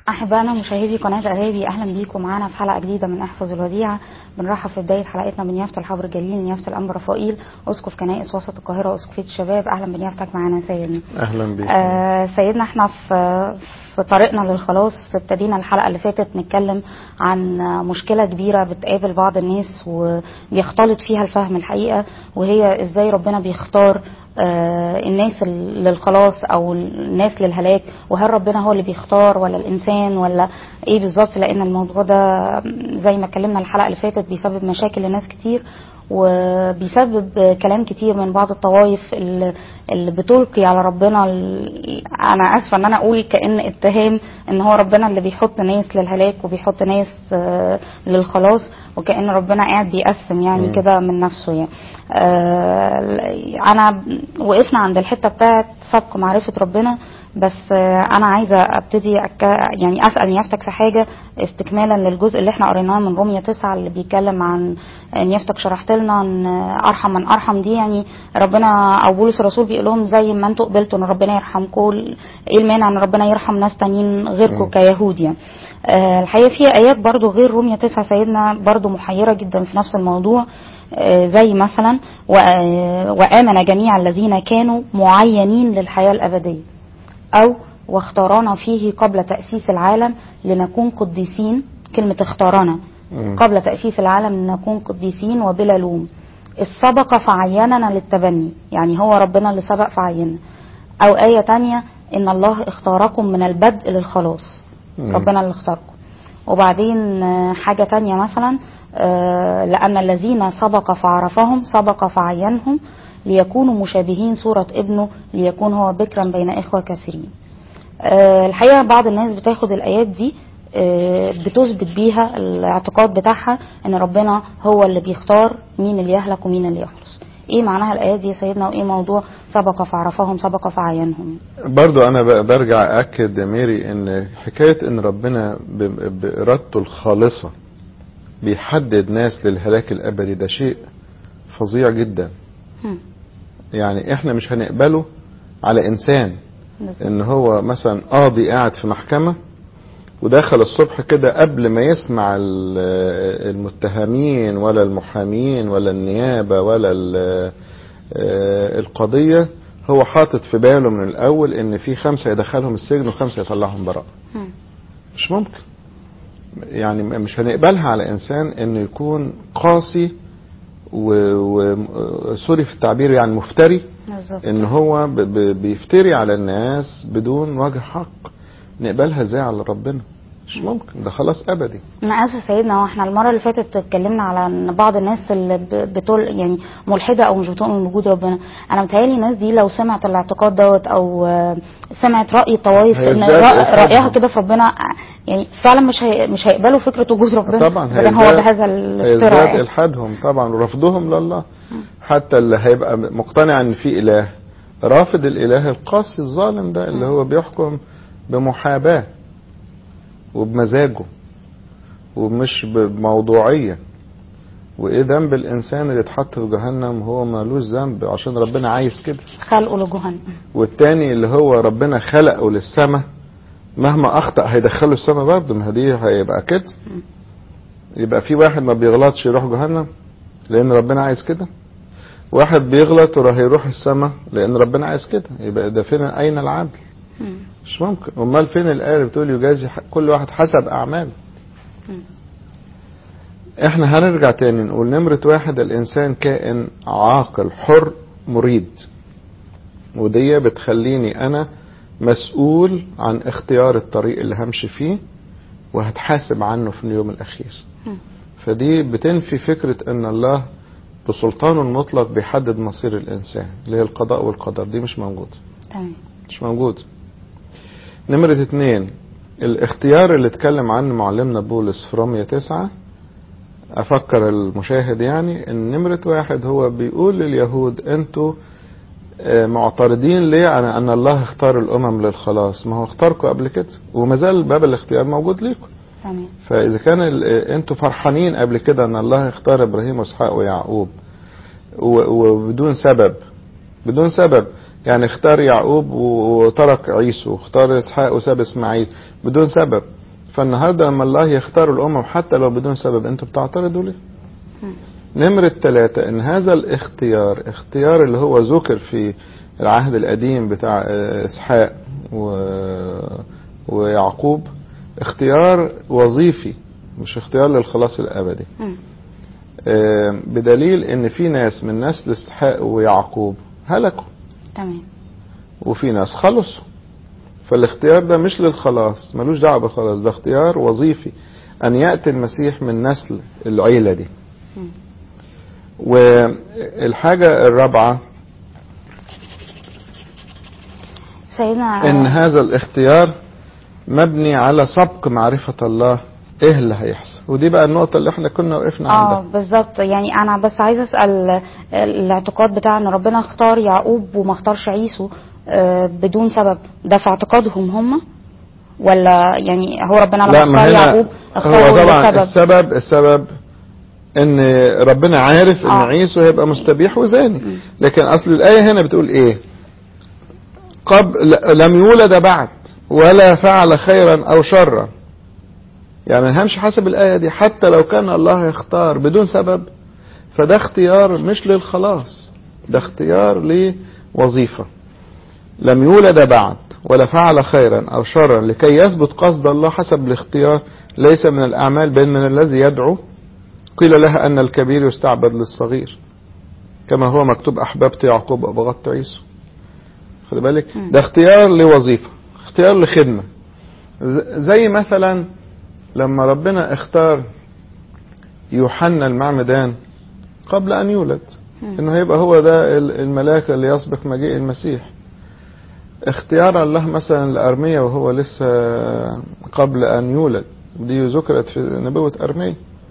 أحبائنا مشاهدي قناة أغابي أهلا بيكم معانا في حلقة جديدة من احفظ الوديعة بنرحب في بداية حلقتنا بنيافة الحبر الجليل نيافة الأنبا رفائيل أسقف كنائس وسط القاهرة وأسقفية الشباب أهلا بنيافتك معانا سيدنا اهلا بيك آه سيدنا احنا في في طريقنا للخلاص ابتدينا الحلقة اللي فاتت نتكلم عن مشكلة كبيرة بتقابل بعض الناس وبيختلط فيها الفهم الحقيقة وهي ازاي ربنا بيختار آه الناس للخلاص او الناس للهلاك وهل ربنا هو اللي بيختار ولا الانسان ولا ايه بالظبط لان الموضوع ده زي ما اتكلمنا الحلقه اللي فاتت بيسبب مشاكل لناس كتير وبيسبب كلام كتير من بعض الطوائف اللي اللي بتلقي على ربنا ال- انا اسفه ان انا اقول كان اتهام ان هو ربنا اللي بيحط ناس للهلاك وبيحط ناس آه، للخلاص وكان ربنا قاعد بيقسم يعني مم. كده من نفسه يعني آه، انا وقفنا عند الحته بتاعت سبق معرفه ربنا بس آه، انا عايزه ابتدي أك... يعني اسال نيافتك في حاجه استكمالا للجزء اللي احنا قريناه من رومية تسعة اللي بيتكلم عن نيافتك شرحت لنا ان ارحم من ارحم دي يعني ربنا او بولس الرسول بيقول لهم زي ما انتوا قبلتوا ان ربنا يرحمكم ايه المانع ان ربنا يرحم ناس تانيين غيركم مم. كيهود يعني آه، الحقيقه في ايات برضو غير رومية تسعة سيدنا برضو محيره جدا في نفس الموضوع آه، زي مثلا وآ- وامن جميع الذين كانوا معينين للحياه الابديه أو واختارنا فيه قبل تأسيس العالم لنكون قديسين كلمة اختارنا مم. قبل تأسيس العالم لنكون قديسين وبلا لوم السبق فعيننا للتبني يعني هو ربنا اللي سبق فعيننا أو آية تانية إن الله اختاركم من البدء للخلاص مم. ربنا اللي اختاركم وبعدين آه، حاجة تانية مثلا آه، لأن الذين سبق فعرفهم سبق فعينهم ليكونوا مشابهين صورة ابنه ليكون هو بكرا بين إخوة كثيرين آه، الحقيقة بعض الناس بتاخد الآيات دي آه، بتثبت بيها الاعتقاد بتاعها ان ربنا هو اللي بيختار مين اللي يهلك ومين اللي يخلص ايه معناها الايات دي يا سيدنا وايه موضوع سبق فعرفهم سبق فعينهم برضو انا ب- برجع اكد يا ميري ان حكايه ان ربنا ب- بارادته الخالصه بيحدد ناس للهلاك الابدي ده شيء فظيع جدا هم، يعني احنا مش هنقبله على انسان بالظبط. ان هو مثلا قاضي قاعد في محكمه ودخل الصبح كده قبل ما يسمع ال- المتهمين ولا المحامين ولا النيابه ولا ال- آه، القضيه هو حاطط في باله من الاول ان في خمسه يدخلهم السجن وخمسه يطلعهم براءه هم، مش ممكن يعني م- مش هنقبلها على انسان انه يكون قاسي وسوري في التعبير يعني مفتري بالظبط ان هو ب- ب- بيفتري على الناس بدون وجه حق نقبلها ازاي على ربنا مش ممكن ده خلاص ابدي انا اسف سيدنا واحنا المره اللي فاتت اتكلمنا على ان بعض الناس اللي ب- بتقول يعني ملحده او مش بتؤمن بوجود ربنا انا متهيألي الناس دي لو سمعت الاعتقاد دوت او آه، سمعت راي الطوائف ان هيزداد رأ- إلحادهم. رايها كده في ربنا آه، يعني فعلا مش هي مش هيقبلوا فكره وجود ربنا طبعا لكن هو هيزداد- بهذا الافتراء هيزداد يعني. الحادهم طبعا ورفضهم لله حتى اللي هيبقى مقتنع ان في اله رافض الاله القاسي الظالم ده اللي هو بيحكم بمحاباه وبمزاجه ومش بموضوعيه وايه ذنب الانسان اللي اتحط في جهنم هو مالوش ذنب عشان ربنا عايز كده خلقوا لجهنم والتاني اللي هو ربنا خلقه للسماء مهما اخطا هيدخله السماء برضه ما دي هيبقى كده يبقى في واحد ما بيغلطش يروح جهنم لان ربنا عايز كده واحد بيغلط وراح يروح السماء لان ربنا عايز كده يبقى ده فين اين العدل مم. مش ممكن امال فين الايه اللي بتقول يجازي ح- كل واحد حسب اعماله مم. احنا هنرجع تاني نقول نمرة واحد الانسان كائن عاقل حر مريد ودي بتخليني انا مسؤول عن اختيار الطريق اللي همشي فيه وهتحاسب عنه في اليوم الاخير مم. فدي بتنفي فكرة ان الله بسلطانه المطلق بيحدد مصير الانسان اللي هي القضاء والقدر دي مش موجودة تمام مش موجود نمرة اتنين الاختيار اللي اتكلم عنه معلمنا بولس في رومية تسعة افكر المشاهد يعني ان نمرة واحد هو بيقول لليهود انتوا آه، معترضين ليه على ان الله اختار الامم للخلاص ما هو اختاركم قبل كده وما زال باب الاختيار موجود ليكم تمام فاذا كان ال- انتوا فرحانين قبل كده ان الله اختار ابراهيم واسحاق ويعقوب و- وبدون سبب بدون سبب يعني اختار يعقوب وترك عيسو واختار اسحاق وساب اسماعيل بدون سبب فالنهارده لما الله يختار الامم حتى لو بدون سبب انتوا بتعترضوا ليه؟ مم. نمرة ثلاثة ان هذا الاختيار اختيار اللي هو ذكر في العهد القديم بتاع آه، اسحاق و... ويعقوب اختيار وظيفي مش اختيار للخلاص الابدي مم. آه، بدليل ان في ناس من نسل اسحاق ويعقوب هلكوا تمام وفي ناس خلصوا فالاختيار ده مش للخلاص ملوش دعوه بالخلاص ده اختيار وظيفي ان ياتي المسيح من نسل العيله دي مم. والحاجه الرابعه سيدنا ان هذا الاختيار مبني على سبق معرفه الله ايه اللي هيحصل ودي بقى النقطه اللي احنا كنا وقفنا اه عندها بالظبط يعني انا بس عايزه اسال الاعتقاد بتاع ان ربنا اختار يعقوب وما اختارش عيسو آه، بدون سبب ده في اعتقادهم هم ولا يعني هو ربنا لما لا ما اختار هنا يعقوب هو اختاره طبعا لسبب السبب السبب ان ربنا عارف ان آه. عيسو هيبقى مستبيح وزاني مم. لكن اصل الايه هنا بتقول ايه قبل لم يولد بعد ولا فعل خيرا او شرا يعني همشي حسب الايه دي حتى لو كان الله يختار بدون سبب فده اختيار مش للخلاص ده اختيار لوظيفه لم يولد بعد ولا فعل خيرا او شرا لكي يثبت قصد الله حسب الاختيار ليس من الاعمال بل من الذي يدعو قيل لها ان الكبير يستعبد للصغير كما هو مكتوب احببت يعقوب وابغضت عيسو خد بالك مم. ده اختيار لوظيفه اختيار لخدمه ز- زي مثلا لما ربنا اختار يوحنا المعمدان قبل ان يولد مم. انه هيبقى هو ده ال- الملاك اللي يسبق مجيء المسيح اختيار الله مثلا لأرميا وهو لسه قبل أن يولد دي ذكرت في نبوة أرميا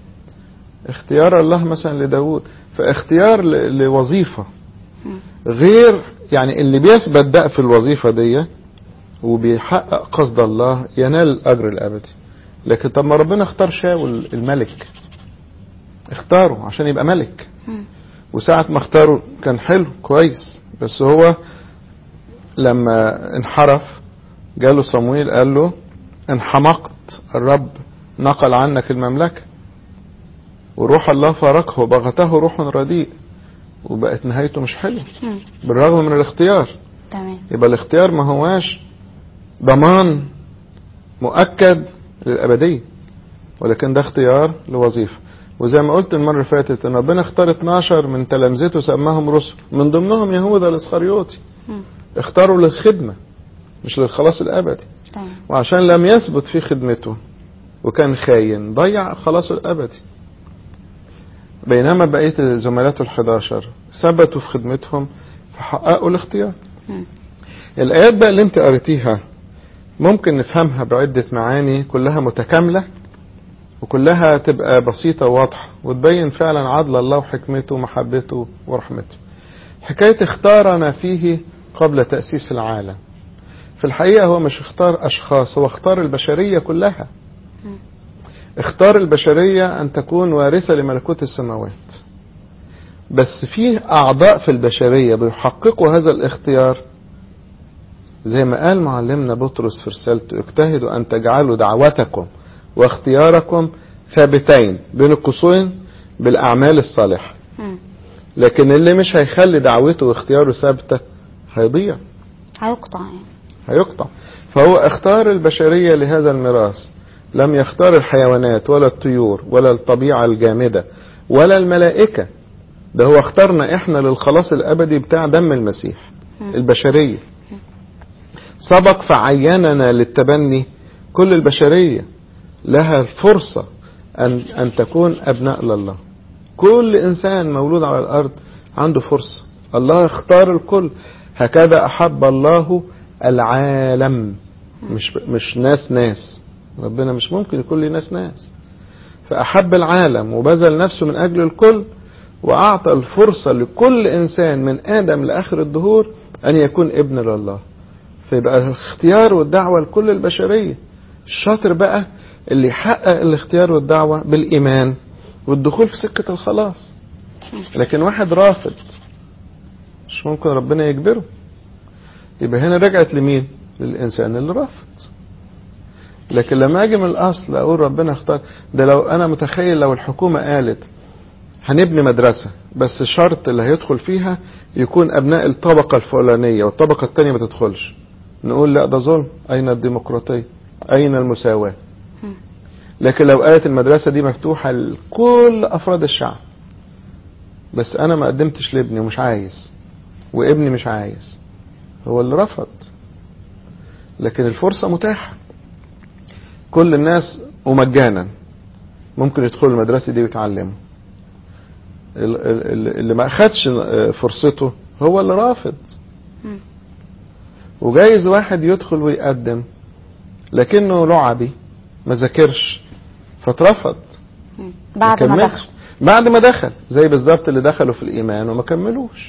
اختيار الله مثلا لداود فاختيار ل- لوظيفة مم. غير يعني اللي بيثبت بقى في الوظيفة دي وبيحقق قصد الله ينال الأجر الأبدي لكن طب ما ربنا اختار شاول الملك اختاره عشان يبقى ملك مم. وساعة ما اختاره كان حلو كويس بس هو لما انحرف جاله صمويل قال له ان حمقت الرب نقل عنك المملكة وروح الله فارقه وبغته روح رديء وبقت نهايته مش حلوه مم. بالرغم من الاختيار تمام يبقى الاختيار ما هواش ضمان مؤكد للأبدية ولكن ده اختيار لوظيفة وزي ما قلت المرة اللي فاتت ان ربنا اختار 12 من تلامذته سماهم رسل من ضمنهم يهوذا الاسخريوطي مم. اختاروا للخدمة مش للخلاص الأبدي تمام وعشان لم يثبت في خدمته وكان خاين ضيع خلاصه الأبدي بينما بقية زملاته الحداشر ثبتوا في خدمتهم فحققوا الاختيار مم. الآيات بقى اللي انت قريتيها ممكن نفهمها بعدة معاني كلها متكاملة وكلها تبقى بسيطة وواضحة وتبين فعلا عدل الله وحكمته ومحبته ورحمته حكاية اختارنا فيه قبل تأسيس العالم في الحقيقة هو مش اختار أشخاص هو اختار البشرية كلها مم. اختار البشرية أن تكون وارثة لملكوت السماوات بس فيه أعضاء في البشرية بيحققوا هذا الاختيار زي ما قال معلمنا بطرس في رسالته اجتهدوا أن تجعلوا دعوتكم واختياركم ثابتين بين القوسين بالأعمال الصالحة مم. لكن اللي مش هيخلي دعوته واختياره ثابتة هيضيع هيقطع يعني هيقطع فهو اختار البشرية لهذا الميراث لم يختار الحيوانات ولا الطيور ولا الطبيعة الجامدة ولا الملائكة ده هو اختارنا احنا للخلاص الابدي بتاع دم المسيح مم. البشرية سبق فعيننا للتبني كل البشرية لها الفرصة أن, أن تكون أبناء لله كل إنسان مولود على الأرض عنده فرصة الله اختار الكل هكذا أحب الله العالم مش مش ناس ناس ربنا مش ممكن يكون لي ناس ناس فأحب العالم وبذل نفسه من أجل الكل وأعطى الفرصة لكل إنسان من آدم لآخر الدهور أن يكون ابن لله فيبقى الاختيار والدعوة لكل البشرية الشاطر بقى اللي يحقق الاختيار والدعوة بالإيمان والدخول في سكة الخلاص لكن واحد رافض مش ممكن ربنا يجبره يبقى هنا رجعت لمين للانسان اللي رفض لكن لما اجي من الاصل اقول ربنا اختار ده لو انا متخيل لو الحكومه قالت هنبني مدرسه بس شرط اللي هيدخل فيها يكون ابناء الطبقه الفلانيه والطبقه الثانيه ما تدخلش نقول لا ده ظلم اين الديمقراطيه اين المساواه مم. لكن لو قالت المدرسه دي مفتوحه لكل افراد الشعب بس انا ما قدمتش لابني ومش عايز وابني مش عايز هو اللي رفض لكن الفرصة متاحة كل الناس ومجانا ممكن يدخلوا المدرسة دي ويتعلموا ال- ال- اللي ما أخدش فرصته هو اللي رافض مم. وجايز واحد يدخل ويقدم لكنه لعبي ما ذاكرش فاترفض مم. بعد ما كملش. دخل بعد ما دخل زي بالظبط اللي دخلوا في الإيمان وما كملوش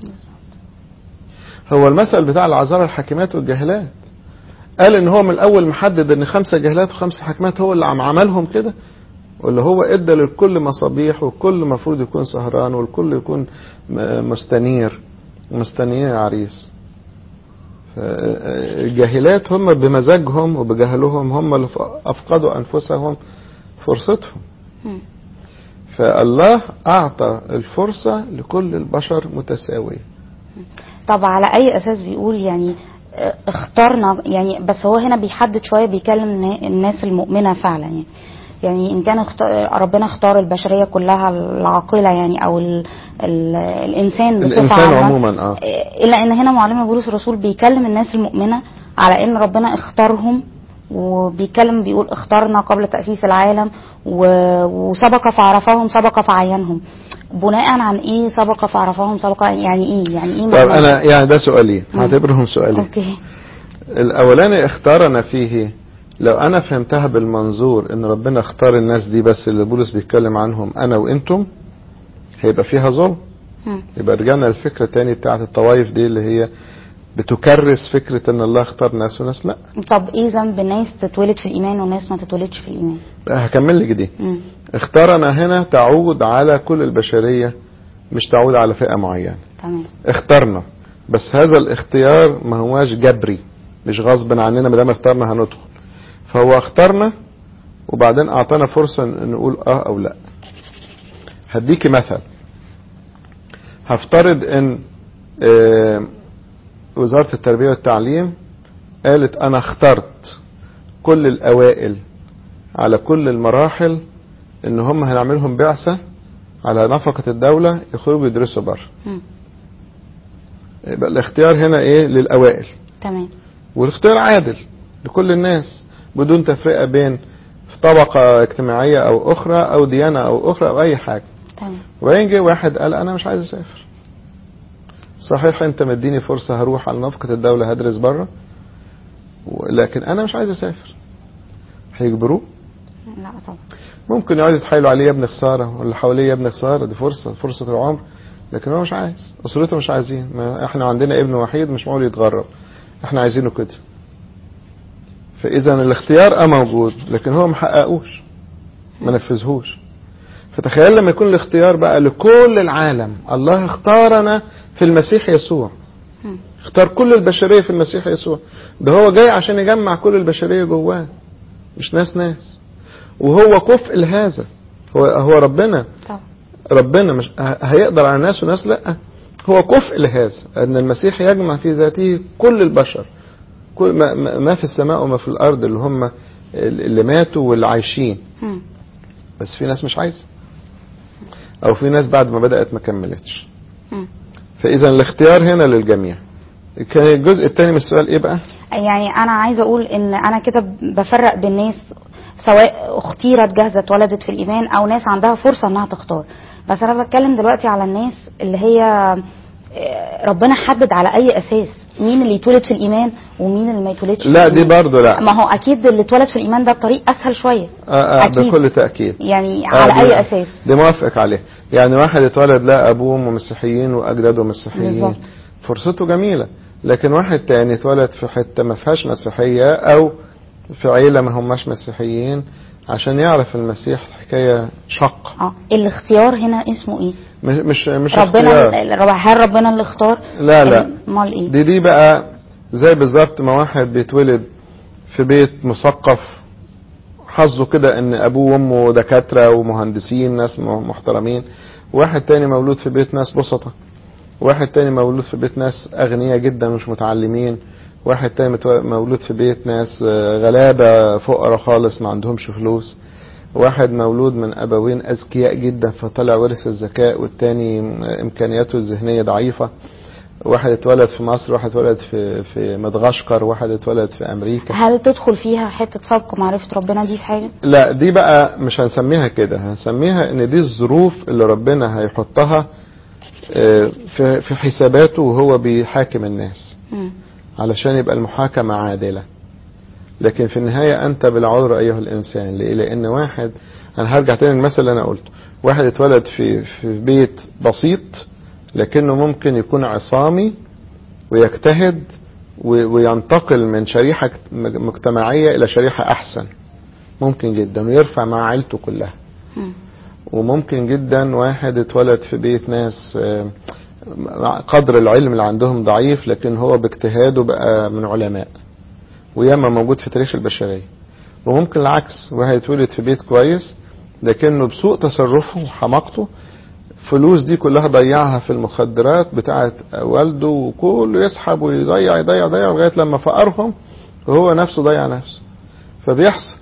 هو المثل بتاع العذارى الحاكمات والجاهلات قال ان هو من الاول محدد ان خمسه جاهلات وخمسه حاكمات هو اللي عم عملهم كده واللي هو ادى للكل مصابيح والكل المفروض يكون سهران والكل يكون م- مستنير مستنيين عريس ف- الجاهلات هم بمزاجهم وبجهلهم هم اللي ف- افقدوا انفسهم فرصتهم مم. فالله اعطى الفرصه لكل البشر متساويه طب على اي اساس بيقول يعني آه، اخترنا يعني بس هو هنا بيحدد شويه بيكلم النا- الناس المؤمنه فعلا يعني يعني ان كان اخت... ربنا اختار البشريه كلها العاقله يعني او ال... ال... الانسان بصفه الانسان عامة. عموما اه الا ان هنا معلمنا بولس الرسول بيكلم الناس المؤمنه على ان ربنا اختارهم وبيتكلم بيقول اختارنا قبل تاسيس العالم و... وسبق فعرفهم سبق فعينهم بناء عن ايه سبق فعرفهم سبق يعني ايه يعني ايه طب معنى انا يعني ده سؤالين مم. هعتبرهم سؤالين اوكي الاولاني اختارنا فيه لو انا فهمتها بالمنظور ان ربنا اختار الناس دي بس اللي بولس بيتكلم عنهم انا وانتم هيبقى فيها ظلم مم. يبقى رجعنا للفكره تاني بتاعت الطوائف دي اللي هي بتكرس فكره ان الله اختار ناس وناس لا طب ايه ذنب الناس تتولد في الايمان والناس ما تتولدش في الايمان هكمل لك دي مم. اختارنا هنا تعود على كل البشريه مش تعود على فئه معينه تمام اخترنا بس هذا الاختيار ما هواش جبري مش غصب عننا ما دام اخترنا هندخل فهو اختارنا وبعدين اعطانا فرصه ن- نقول اه او لا هديكي مثل هفترض ان آه، وزاره التربيه والتعليم قالت انا اخترت كل الاوائل على كل المراحل ان هم هنعملهم بعثه على نفقه الدوله يخرجوا يدرسوا بره مم. يبقى الاختيار هنا ايه للاوائل تمام والاختيار عادل لكل الناس بدون تفرقه بين في طبقه اجتماعيه او اخرى او ديانه او اخرى او اي حاجه تمام وبعدين جه واحد قال انا مش عايز اسافر صحيح انت مديني فرصه هروح على نفقه الدوله هدرس بره لكن انا مش عايز اسافر هيجبروه لا طبعا ممكن يقعدوا يتحايلوا عليه يا ابن خساره واللي حواليه يا ابن خساره دي فرصه فرصه العمر لكن هو مش عايز اسرته مش عايزين ما احنا عندنا ابن وحيد مش معقول يتغرب احنا عايزينه كده فاذا الاختيار اه موجود لكن هو محققوش ما نفذهوش فتخيل لما يكون الاختيار بقى لكل العالم الله اختارنا في المسيح يسوع مم. اختار كل البشريه في المسيح يسوع ده هو جاي عشان يجمع كل البشريه جواه مش ناس ناس وهو كفء لهذا هو هو ربنا طبعا ربنا مش ه- هيقدر على ناس وناس لا هو كفء لهذا ان المسيح يجمع في ذاته كل البشر كل ما, ما ما في السماء وما في الارض اللي هم اللي ماتوا واللي عايشين مم. بس في ناس مش عايزه او في ناس بعد ما بدات ما كملتش مم. فاذا الاختيار هنا للجميع كان الجزء الثاني من السؤال ايه بقى يعني انا عايزه اقول ان انا كده بفرق بين ناس سواء اختيرت جاهزه اتولدت في الايمان او ناس عندها فرصه انها تختار بس انا بتكلم دلوقتي على الناس اللي هي آه، ربنا حدد على اي اساس مين اللي يتولد في الايمان ومين اللي ما يتولدش في لا دي الإيمان. برضه لا ما هو اكيد اللي اتولد في الايمان ده الطريق اسهل شويه آه آه أكيد. بكل تاكيد يعني آه، على دي- اي اساس دي موافقك عليه يعني واحد اتولد لا ابوه مسيحيين واجداده مسيحيين بالظبط. فرصته جميله لكن واحد تاني اتولد في حته ما فيهاش مسيحيه او في عيله ما هماش مسيحيين عشان يعرف المسيح الحكايه شق اه الاختيار هنا اسمه ايه مش مش مش ربنا اختيار. ال- هل ربنا اللي اختار لا لا امال ايه دي دي بقى زي بالظبط ما واحد بيتولد في بيت مثقف حظه كده ان ابوه وامه دكاتره ومهندسين ناس محترمين واحد تاني مولود في بيت ناس بسطة واحد تاني مولود في بيت ناس اغنياء جدا مش متعلمين واحد تاني متو- مولود في بيت ناس آه، غلابة فقراء خالص ما عندهمش فلوس واحد مولود من ابوين اذكياء جدا فطلع ورث الذكاء والتاني امكانياته الذهنيه ضعيفه واحد اتولد في مصر واحد اتولد في في مدغشقر واحد اتولد في امريكا هل تدخل فيها حته سبق معرفه ربنا دي في حاجه لا دي بقى مش هنسميها كده هنسميها ان دي الظروف اللي ربنا هيحطها آه، في في حساباته وهو بيحاكم الناس مم. علشان يبقى المحاكمة عادلة لكن في النهاية أنت بالعذر أيها الإنسان ليه؟ لأن واحد أنا هرجع تاني المثل اللي أنا قلته واحد اتولد في في بيت بسيط لكنه ممكن يكون عصامي ويجتهد و- وينتقل من شريحة مجتمعية إلى شريحة أحسن ممكن جدا ويرفع مع عيلته كلها مم. وممكن جدا واحد اتولد في بيت ناس آه، قدر العلم اللي عندهم ضعيف لكن هو باجتهاده بقى من علماء وياما موجود في تاريخ البشرية وممكن العكس واحد يتولد في بيت كويس لكنه بسوء تصرفه وحماقته فلوس دي كلها ضيعها في المخدرات بتاعة والده وكله يسحب ويضيع يضيع يضيع لغاية لما فقرهم وهو نفسه ضيع نفسه فبيحصل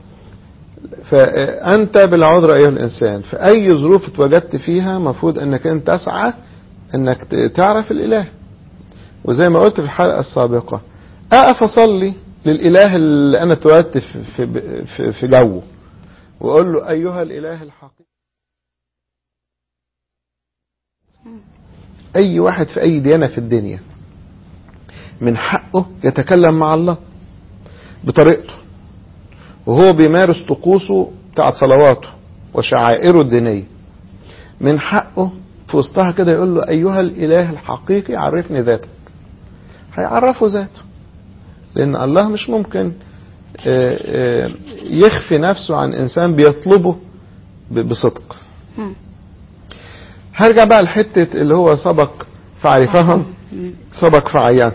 فأنت بالعذر أيها الإنسان في أي ظروف اتوجدت فيها مفروض أنك أنت تسعى أنك ت- تعرف الإله وزي ما قلت في الحلقة السابقة أقف أصلي للإله اللي أنا اتولدت في, في, في, في جوه وأقول له أيها الإله الحقيقي أي واحد في أي ديانة في الدنيا من حقه يتكلم مع الله بطريقته وهو بيمارس طقوسه بتاعت صلواته وشعائره الدينية من حقه في وسطها كده يقول له أيها الإله الحقيقي عرفني ذاتك هيعرفه ذاته لأن الله مش ممكن آه، آه، يخفي نفسه عن إنسان بيطلبه ب- بصدق مم. هرجع بقى لحتة اللي هو سبق فعرفهم مم. سبق فعيان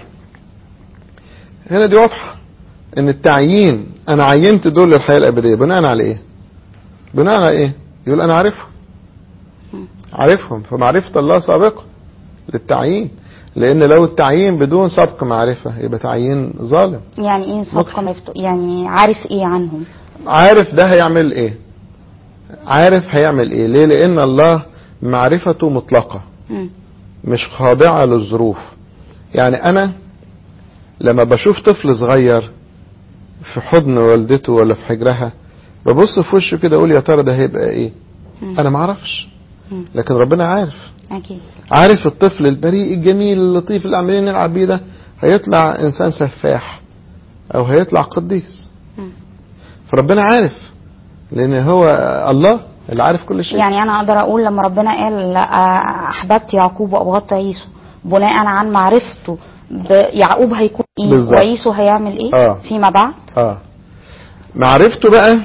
هنا دي واضحة ان التعيين انا عينت دول للحياة الابدية بناء على ايه بناء على ايه يقول انا عارفهم مم. عارفهم فمعرفة الله سابقة للتعيين لان لو التعيين بدون سبق معرفة يبقى تعيين ظالم يعني ايه سبق ممكن. معرفته يعني عارف ايه عنهم عارف ده هيعمل ايه عارف هيعمل ايه ليه لان الله معرفته مطلقة مم. مش خاضعة للظروف يعني أنا لما بشوف طفل صغير في حضن والدته ولا في حجرها ببص في وشه كده أقول يا ترى ده هيبقى إيه مم. أنا معرفش مم. لكن ربنا عارف اكيد عارف الطفل البريء الجميل اللطيف اللي عمالين نلعب بيه ده هيطلع إنسان سفاح أو هيطلع قديس مم. فربنا عارف لأن هو الله اللي عارف كل شيء يعني انا اقدر اقول لما ربنا قال آه، احببت يعقوب وابغضت عيسو بناء عن معرفته ب- يعقوب هيكون ايه بالظبط. وعيسو هيعمل ايه آه. فيما بعد اه معرفته بقى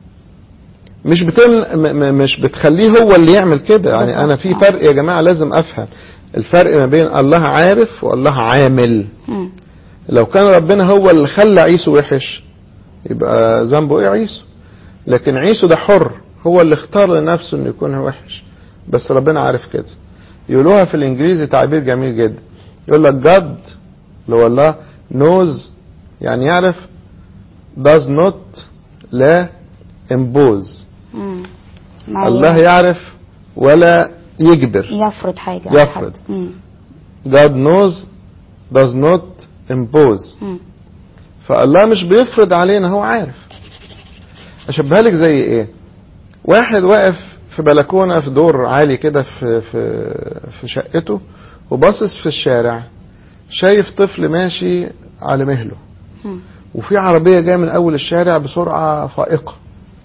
مش بتم م- م- مش بتخليه هو اللي يعمل كده يعني انا في بالظبط. فرق يا جماعه لازم افهم الفرق ما بين الله عارف والله عامل مم. لو كان ربنا هو اللي خلى عيسو وحش يبقى ذنبه ايه عيسو لكن عيسو ده حر هو اللي اختار لنفسه انه يكون وحش بس ربنا عارف كده يقولوها في الانجليزي تعبير جميل جدا يقول لك God اللي هو الله knows يعني يعرف does not لا impose مم. ما الله يعرف ولا يجبر يفرض حاجه على يفرض. حد. مم. God knows does not impose مم. فالله مش بيفرض علينا هو عارف اشبهها لك زي ايه واحد واقف في بلكونه في دور عالي كده في في في شقته وباصص في الشارع شايف طفل ماشي على مهله مم. وفي عربيه جايه من اول الشارع بسرعه فائقه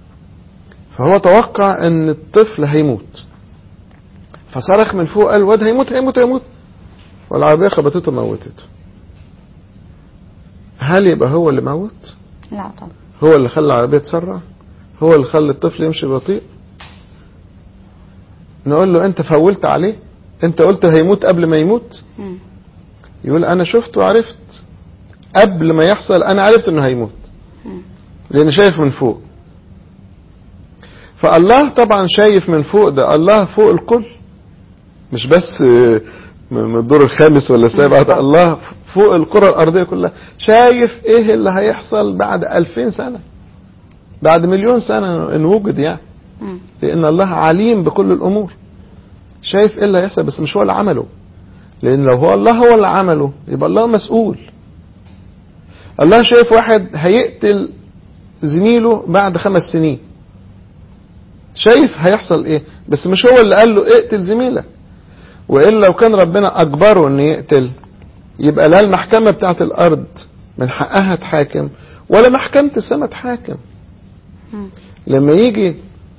فهو توقع ان الطفل هيموت فصرخ من فوق قال الواد هيموت هيموت هيموت والعربيه خبطته موتته هل يبقى هو اللي موت لا طبعا هو اللي خلى العربية تسرع هو اللي خلى الطفل يمشي بطيء نقول له انت فولت عليه انت قلت هيموت قبل ما يموت مم. يقول انا شفت وعرفت قبل ما يحصل انا عرفت انه هيموت مم. لان شايف من فوق فالله طبعا شايف من فوق ده الله فوق الكل مش بس آه، من الدور الخامس ولا السابع ده الله فوق الكرة الأرضية كلها شايف ايه اللي هيحصل بعد ألفين سنة بعد مليون سنة ان وجد يعني مم. لأن الله عليم بكل الأمور شايف ايه اللي هيحصل بس مش هو اللي عمله لأن لو هو الله هو اللي عمله يبقى الله مسؤول الله شايف واحد هيقتل زميله بعد خمس سنين شايف هيحصل ايه بس مش هو اللي قال له اقتل زميلك والا لو كان ربنا اجبره انه يقتل يبقى لا المحكمة بتاعت الارض من حقها تحاكم ولا محكمة السماء تحاكم مم. لما يجي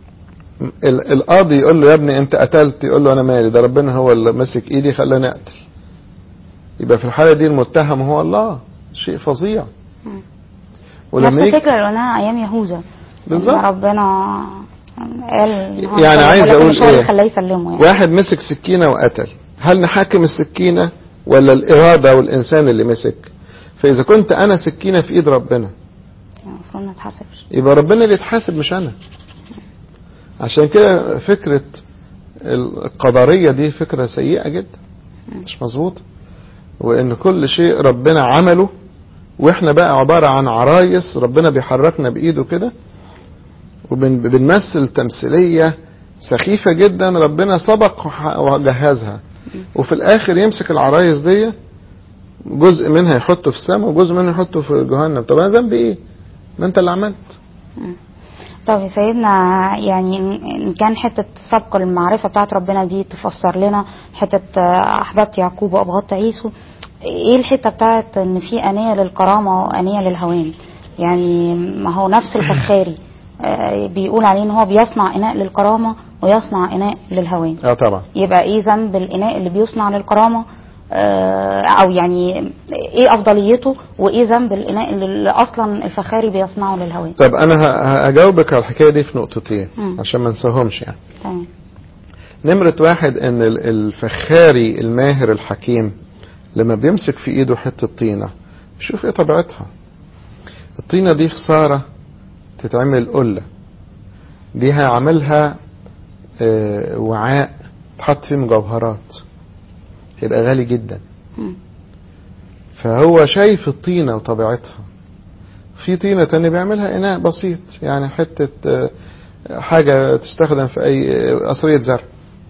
ال- القاضي يقول له يا ابني انت قتلت يقول له انا مالي ده ربنا هو اللي ماسك ايدي خلاني اقتل يبقى في الحالة دي المتهم هو الله شيء فظيع مم. نفس ولما يجي الفكرة اللي قلناها أيام يهوذا بالظبط. إن ربنا قال إن هو يعني يسلمه، عايز ولكن أقول مش هو اللي إيه؟ خلاه يسلمه يعني واحد مسك سكينة وقتل هل نحاكم السكينة ولا الإرادة والإنسان اللي مسك فإذا كنت أنا سكينة في إيد ربنا يعني المفروض ما نتحاسبش يبقى ربنا اللي يتحاسب مش أنا عشان كده فكرة القدرية دي فكرة سيئة جدا مش مظبوطة وإن كل شيء ربنا عمله وإحنا بقى عبارة عن عرايس ربنا بيحركنا بإيده كده وبنمثل تمثيلية سخيفة جدا ربنا سبق وح- وجهزها وفي الآخر يمسك العرايس دي جزء منها يحطه في السماء وجزء منها يحطه في جهنم طب أنا ذنبي إيه؟ ما أنت اللي عملت طب يا سيدنا يعني إن- ان كان حته سبق المعرفه بتاعت ربنا دي تفسر لنا حته آه، احببت يعقوب وابغضت عيسو ايه الحته بتاعت ان في انيه للكرامه وانيه للهوان يعني ما هو نفس الفخاري آه، بيقول عليه ان هو بيصنع اناء للكرامه ويصنع اناء للهوان اه طبعا يبقى ايه ذنب الاناء اللي بيصنع للكرامه آه، او يعني ايه افضليته وايه ذنب الاناء اللي اصلا الفخاري بيصنعه للهوان طب أنا ه- هجاوبك على الحكاية دي في نقطتين مم. عشان ما ننساهمش يعني تمام نمرة واحد ان ال- الفخاري الماهر الحكيم لما بيمسك في ايده حتة طينة شوف ايه طبيعتها الطينة دي خسارة تتعمل قلة دي هيعملها آه، وعاء تحط فيه مجوهرات يبقى غالي جدا مم. فهو شايف الطينة وطبيعتها في طينة تاني بيعملها إناء بسيط يعني حتة آه، حاجة تستخدم في أي آه، قصرية زرع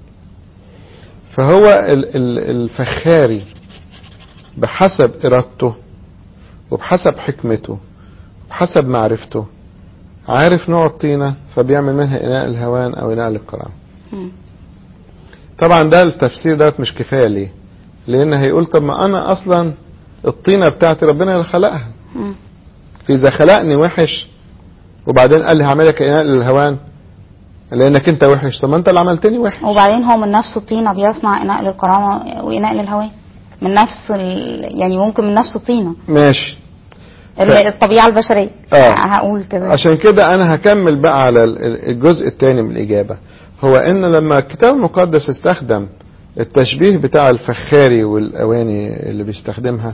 فهو ال- ال- الفخاري بحسب إرادته وبحسب حكمته وبحسب معرفته عارف نوع الطينة فبيعمل منها إناء الهوان أو إناء للكرامة مم. طبعا ده التفسير ده مش كفاية ليه لأن هيقول طب ما أنا أصلا الطينة بتاعتي ربنا اللي خلقها مم. فإذا خلقني وحش وبعدين قال لي هعملك إناء للهوان لأنك أنت وحش طب ما أنت اللي عملتني وحش وبعدين هو من نفس الطينة بيصنع إناء للكرامة وإناء للهوان من نفس ال... يعني ممكن من نفس الطينة ماشي ال- الطبيعة البشرية آه. هقول كده عشان كده أنا هكمل بقى على ال- ال- الجزء الثاني من الإجابة هو إن لما الكتاب المقدس استخدم التشبيه بتاع الفخاري والأواني اللي بيستخدمها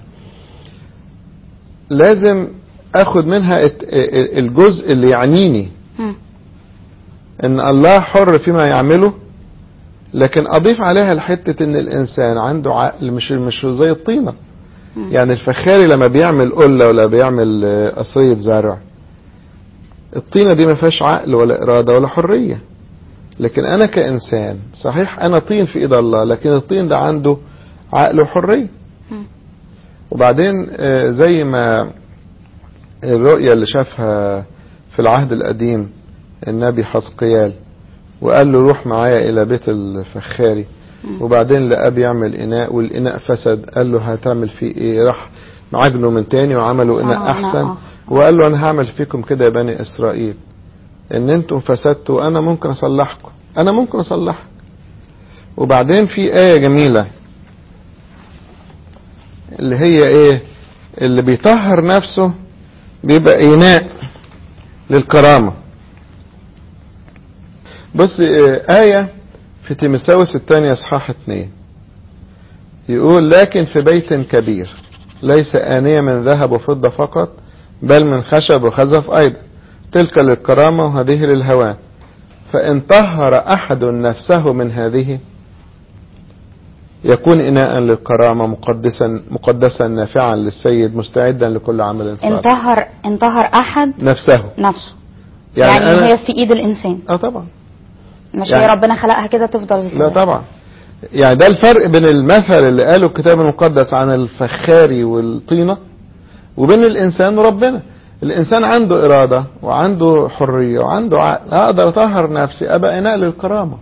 لازم أخد منها الت- الجزء اللي يعنيني مم. ان الله حر فيما يعمله لكن اضيف عليها الحتة ان الانسان عنده عقل مش مش زي الطينة مم. يعني الفخاري لما بيعمل قلة ولا بيعمل آه، قصرية زرع الطينة دي ما فيهاش عقل ولا إرادة ولا حرية لكن أنا كإنسان صحيح أنا طين في إيد الله لكن الطين ده عنده عقل وحرية مم. وبعدين آه، زي ما الرؤية اللي شافها في العهد القديم النبي حسقيال وقال له روح معايا إلى بيت الفخاري وبعدين لقاه بيعمل إناء والإناء فسد قال له هتعمل فيه إيه راح معجنه من تاني وعملوا إناء صنعوا إناء أحسن آخر. وقال له أنا هعمل فيكم كده يا بني إسرائيل إن أنتم فسدتوا أنا ممكن أصلحكم أنا ممكن أصلحك وبعدين في آية جميلة اللي هي إيه اللي بيطهر نفسه بيبقى إناء للكرامة بص آه، آية في تيمساوس الثانية اصحاح اتنين يقول لكن في بيت كبير ليس آنية من ذهب وفضة فقط بل من خشب وخزف أيضا تلك للكرامة وهذه للهوان فإن طهر أحد نفسه من هذه يكون إناء للكرامة مقدسا مقدسا نافعا للسيد مستعدا لكل عمل صالح انتهر انتهر احد نفسه نفسه يعني, يعني, أنا هي في ايد الانسان اه طبعا مش يعني- هي ربنا خلقها كده تفضل لا طبعا يعني ده الفرق بين المثل اللي قاله الكتاب المقدس عن الفخاري والطينة وبين الإنسان وربنا الإنسان عنده إرادة وعنده حرية وعنده عقل أقدر أطهر نفسي أبقى إناء للكرامة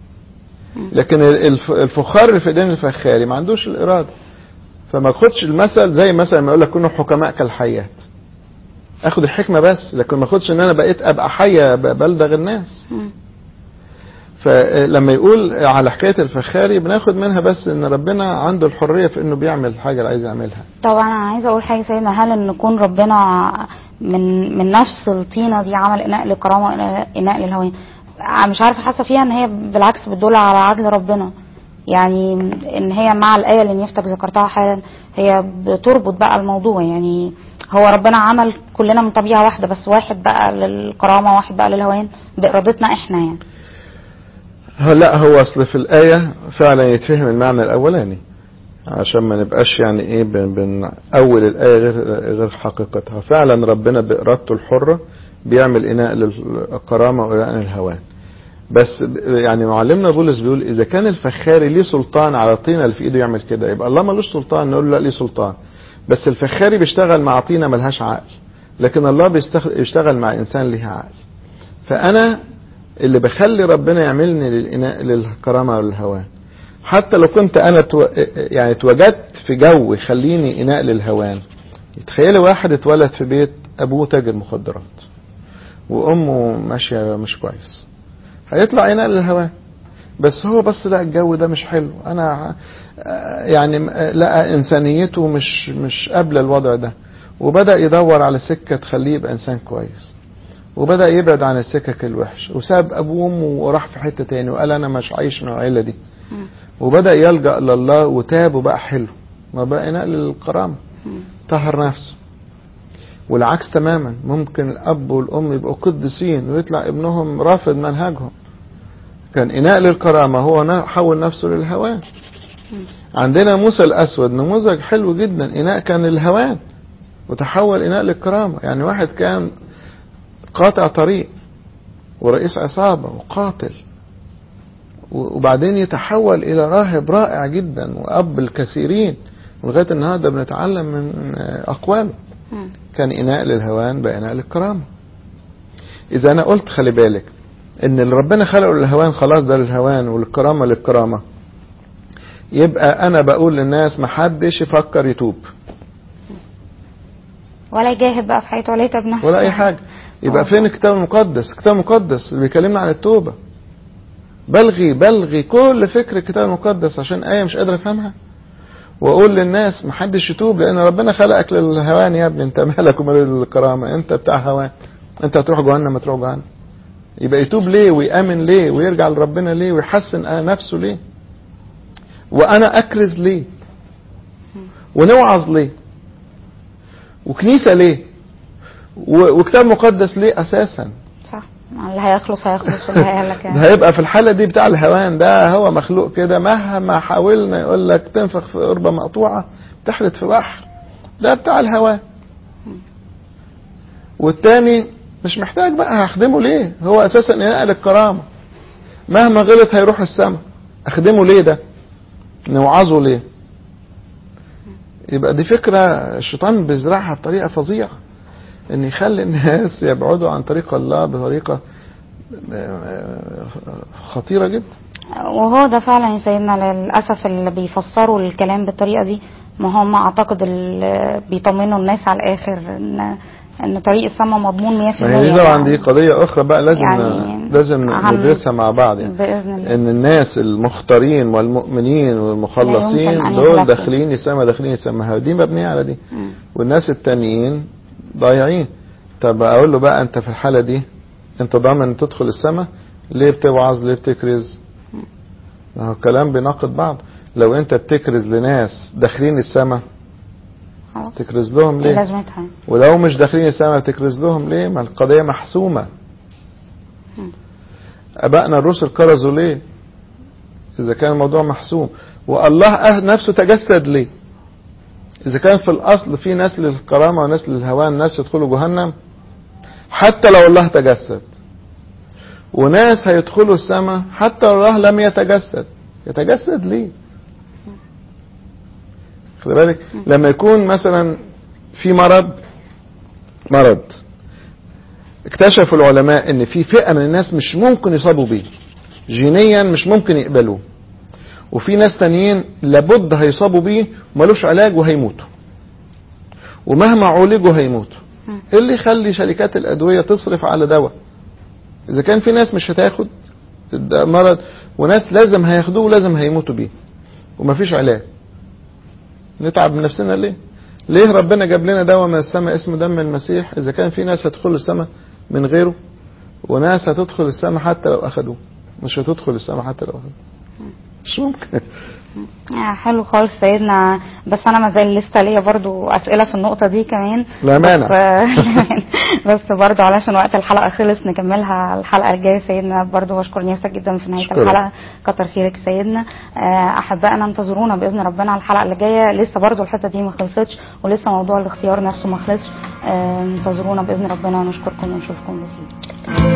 لكن الف- الفخار اللي في ايدين الفخاري ما عندوش الإرادة فما اخدش المثل زي مثلا ما يقول لك كونوا حكماء كالحيات اخد الحكمة بس لكن ما اخدش ان انا بقيت ابقى حية ب- بلدغ الناس مم. فلما يقول على حكاية الفخاري بناخد منها بس ان ربنا عنده الحرية في انه بيعمل الحاجة اللي عايز يعملها طبعا انا عايزه اقول حاجه سيدنا هل ان يكون ربنا من من نفس الطينه دي عمل اناء للكرامه واناء للهوان مش عارفه حاسه فيها ان هي بالعكس بتدل على عدل ربنا يعني ان هي مع الايه اللي نيفتك ذكرتها حالا هي بتربط بقى الموضوع يعني هو ربنا عمل كلنا من طبيعه واحده بس واحد بقى للكرامه واحد بقى للهوان بارادتنا احنا يعني هو لا هو اصل في الآية فعلا يتفهم المعنى الأولاني عشان ما نبقاش يعني ايه بن بن اول الآية غير غير حقيقتها فعلا ربنا بإرادته الحرة بيعمل إناء للكرامة وإناء للهوان بس ب- يعني معلمنا بولس بيقول إذا كان الفخاري ليه سلطان على الطينة اللي في إيده يعمل كده يبقى الله ملوش سلطان نقول له لا ليه سلطان بس الفخاري بيشتغل مع طينة ملهاش عقل لكن الله بيستخ- بيشتغل مع إنسان ليه عقل فأنا اللي بخلي ربنا يعملني للإناء للكرامة والهوان حتى لو كنت أنا تو... يعني اتوجدت في جو يخليني إناء للهوان تخيلي واحد اتولد في بيت أبوه تاجر مخدرات وأمه ماشية مش كويس هيطلع إناء للهوان بس هو بس لا الجو ده مش حلو أنا آه، يعني آه، لقى إنسانيته مش مش قابلة الوضع ده وبدأ يدور على سكة تخليه يبقى إنسان كويس وبدأ يبعد عن السكك الوحش وساب أبوه وأمه وراح في حتة تاني وقال أنا مش عايش مع العيلة دي مم. وبدأ يلجأ لله وتاب وبقى حلو ما بقى نقل للكرامة مم. طهر نفسه والعكس تماما ممكن الأب والأم يبقوا قديسين ويطلع ابنهم رافض منهجهم كان إناء للكرامة هو نا- حول نفسه للهوان عندنا موسى الأسود نموذج حلو جدا إناء كان للهوان وتحول إناء للكرامة يعني واحد كان قاطع طريق ورئيس عصابة وقاتل و- وبعدين يتحول إلى راهب رائع جدا وأب الكثيرين ولغاية النهاردة بنتعلم من آه، أقواله مم. كان إناء للهوان بقى إناء للكرامة إذا أنا قلت خلي بالك إن اللي ربنا خلقه للهوان خلاص ده للهوان والكرامة للكرامة يبقى أنا بقول للناس محدش يفكر يتوب ولا يجاهد بقى في حياته ولا يتعب نفسه ولا أي حاجة يبقى آه. فين الكتاب المقدس الكتاب المقدس اللي بيكلمنا عن التوبة بلغي بلغي كل فكر الكتاب المقدس عشان آية مش قادر أفهمها وأقول للناس محدش يتوب لأن ربنا خلقك للهوان يا ابني أنت مالك ومال الكرامة أنت بتاع هوان أنت هتروح جهنم ما تروح جهنم يبقى يتوب ليه ويأمن ليه ويرجع لربنا ليه ويحسن آه نفسه ليه وأنا أكرز ليه ونوعظ ليه وكنيسة ليه و- وكتاب مقدس ليه أساسا صح اللي هيخلص هيخلص واللي هيهلك ده هيبقى في الحالة دي بتاع الهوان ده هو مخلوق كده مهما حاولنا يقول لك تنفخ في قربة مقطوعة تحرت في بحر ده بتاع الهوان والتاني مش محتاج بقى هخدمه ليه هو اساسا ينقل الكرامة مهما غلط هيروح السماء اخدمه ليه ده نوعظه ليه يبقى دي فكرة الشيطان بيزرعها بطريقة فظيعة ان يخلي الناس يبعدوا عن طريق الله بطريقة خطيرة جدا وهو ده فعلا يا سيدنا للاسف اللي بيفسروا الكلام بالطريقه دي ما هم اعتقد اللي بيطمنوا الناس على الاخر ان ان طريق السماء مضمون 100% ما هي دي طبعا دي قضية أخرى بقى لازم يعني لازم هن- ندرسها مع بعض يعني باذن الله إن الناس المختارين والمؤمنين لا والمخلصين يمكن أن دول يخلصوا. داخلين السماء داخلين السماء دي مبنية على دي مم. والناس التانيين ضايعين طب أقول له بقى أنت في الحالة دي أنت ضامن تدخل السماء ليه بتوعظ ليه بتكرز ما هو الكلام بيناقض بعض لو أنت بتكرز لناس داخلين السماء خلاص تكرز لهم ايه ليه لازمتها ولو مش داخلين السماء تكرز لهم ليه ما القضية محسومة مم. أبائنا الرسل كرزوا ليه إذا كان الموضوع محسوم والله أه- نفسه تجسد ليه إذا كان في الأصل في ناس للكرامة وناس للهوان ناس يدخلوا جهنم حتى لو الله تجسد وناس هيدخلوا السماء حتى لو الله لم يتجسد يتجسد ليه خد بالك لما يكون مثلا في مرض مرض اكتشفوا العلماء ان في فئة من الناس مش ممكن يصابوا بيه جينيا مش ممكن يقبلوه وفي ناس تانيين لابد هيصابوا بيه ملوش علاج وهيموتوا ومهما عولجوا هيموتوا مم. ايه اللي يخلي شركات الادويه تصرف على دواء اذا كان في ناس مش هتاخد الد- مرض وناس لازم هياخدوه ولازم هيموتوا بيه ومفيش علاج نتعب من نفسنا ليه ليه ربنا جاب لنا دواء من السماء اسمه دم المسيح اذا كان في ناس هتدخل السماء من غيره وناس هتدخل السماء حتى لو اخدوه مش هتدخل السماء حتى لو اخدوه مش ممكن آه، حلو خالص سيدنا بس انا ما زال لسه ليا برضو اسئله في النقطه دي كمان لا مانع. بس, بس برضو علشان وقت الحلقه خلص نكملها الحلقه الجايه سيدنا برضو بشكر نفسك جدا في نهايه أشكرك. الحلقه كتر خيرك سيدنا آه، احبائنا انتظرونا باذن ربنا على الحلقه اللي جايه لسه برضو الحته دي ما خلصتش ولسه موضوع الاختيار نفسه ما خلصش آه، انتظرونا باذن ربنا ونشكركم ونشوفكم بخير